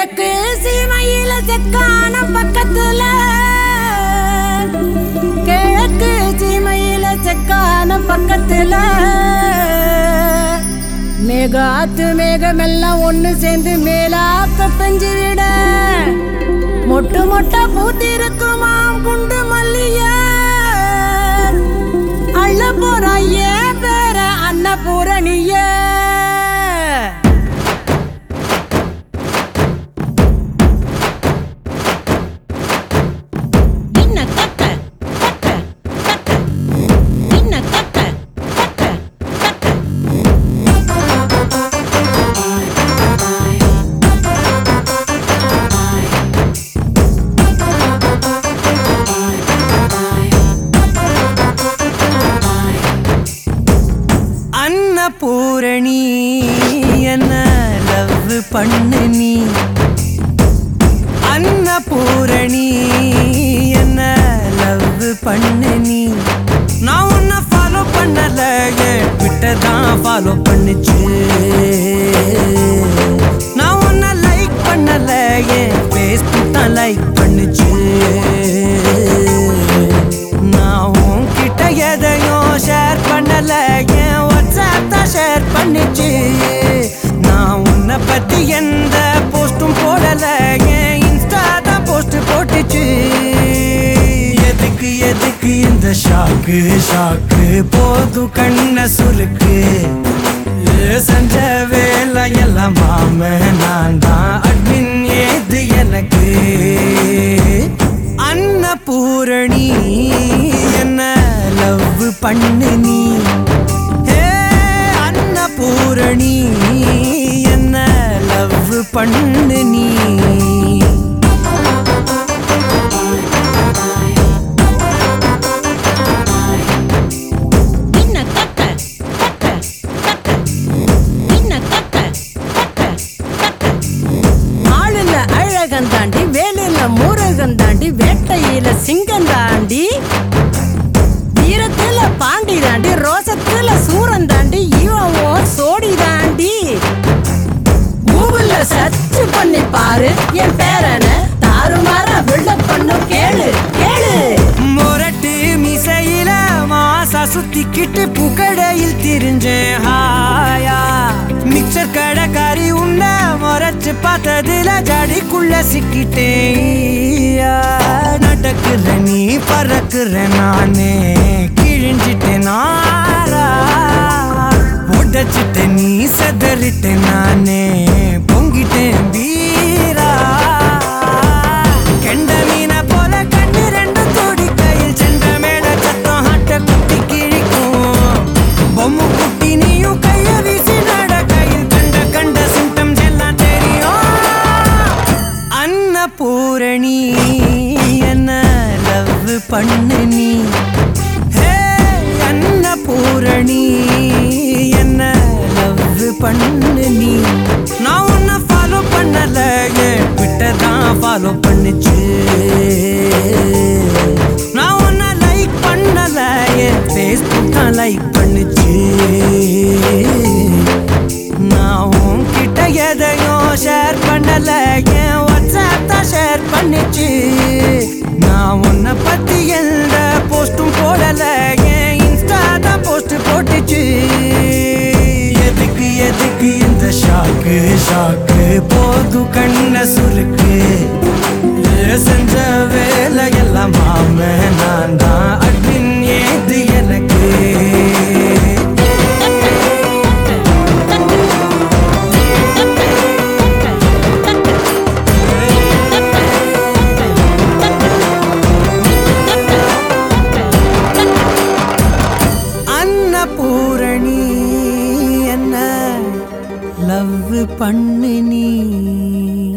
கிழக்கு சீமையில செக்கான பக்கத்துல கிழக்கு சீமையில செக்கான பக்கத்துல மேகாத்து மேகமெல்லாம் ஒண்ணு சேர்ந்து மேலாக்க பெஞ்சு விட மொட்டு மொட்டா பூத்திருக்குமாம் குண்டு மல்லிய அள்ள போறா ஏன் பேர அன்னபூரணிய என்ன கக்க கக்க கக்க என்ன கக்க கக்க கக்க அன்னபூரணி என்ன லவ் பண்ணு நீ அன்னபூரணி என்ன லவ் பண்ணு நீ நான் உன்னை ஃபாலோ பண்ணல விட்ட தான் ஃபாலோ பண்ணுச்சு நான் உன்னை லைக் பண்ணல என் ஃபேஸ்புக் தான் லைக் பண்ணுச்சு நான் உன்கிட்ட எதையும் ஷேர் பண்ணல என் வாட்ஸ்அப் தான் ஷேர் பண்ணிச்சு நான் உன்னை பத்தி எந்த போஸ்டும் போடல என் இன்ஸ்டா தான் போஸ்ட் போட்டுச்சு எதுக்கு எதுக்கு இந்த ஷாக்கு ஷாக்கு போதும் கண்ண சுருக்கு ஏ, செஞ்ச வேலை எல்லாம் மாம நான் தான் அட்மின் ஏது எனக்கு அன்னபூரணி என்ன லவ் பண்ணு நீ ஹே அன்னபூரணி என்ன லவ் பண்ணு நீ என்ன கக்க கக்க கக்க என்ன கக்க கக்க கக்க ஆளுல அழகன் தாண்டி வேலுல முருகன் தாண்டி வேட்டையில சிங்கம் தாண்டி வீரத்துல பாண்டி தாண்டி ரோசத்துல சூரன் தாண்டி இவன் ஓ சோடி தாண்டி கூகுள்ல சர்ச் பண்ணி பாரு என் பேரனை தாறுமாற பில்டப் பண்ணும் கேளு கேளு மொரட்டு மிசையில மாசா சுத்திக்கிட்டு புகடையில் திரிஞ்சேன் ஹாயா மிக்சர் கடைக்காரி உன்ன மொரச்சு பார்த்ததுல ஜடிக்குள்ள சிக்கிட்டேன் ஈயா. நடக்குற நீ பறக்குற நானே கிழிஞ்சிட்டேன் நாரா உடைச்சிட்ட நீ செதறிட்ட நானே பொங்கிட்டேன் வீரா கெண்ட மீன போல கண்ணு ரெண்டு தோடி கையில் சென்ற மேல சத்தம் ஹட்ட குத்தி கிழிக்கும் பொம்மு குட்டி நீயும் கைய வீசி நட கையில் கண்ட கண்ட சிம்டம்ஸ் எல்லாம் தெரியும் அன்னபூரணி என்ன லவ் பண்ணு நீ ஹே அன்னபூரணி என்ன லவ் பண்ணு நீ நான் உன்னை ஃபாலோ பண்ணல என் ட்விட்டர் தான் ஃபாலோ பண்ணுச்சு நான் உன்னை லைக் பண்ணல என் ஃபேஸ்புக் தான் லைக் பண்ணுச்சு நான் உன்கிட்ட எதையும் ஷேர் பண்ணல என் வாட்ஸ்அப் தான் ஷேர் பண்ணிச்சு நான் உன்னை பத்தி எந்த போஸ்டும் போடல என் இன்ஸ்டா தான் போஸ்ட் போட்டுச்சு எதுக்கு எதுக்கு இந்த ஷாக்கு ஷாக்கு போது கண்ண சுருக்கு ஏ, செஞ்ச வேலை எல்லாம் மாம நான் தான் அட்மின் ஏது எனக்கு அன்னபூரணி என்ன லவ் பண்ணு நீ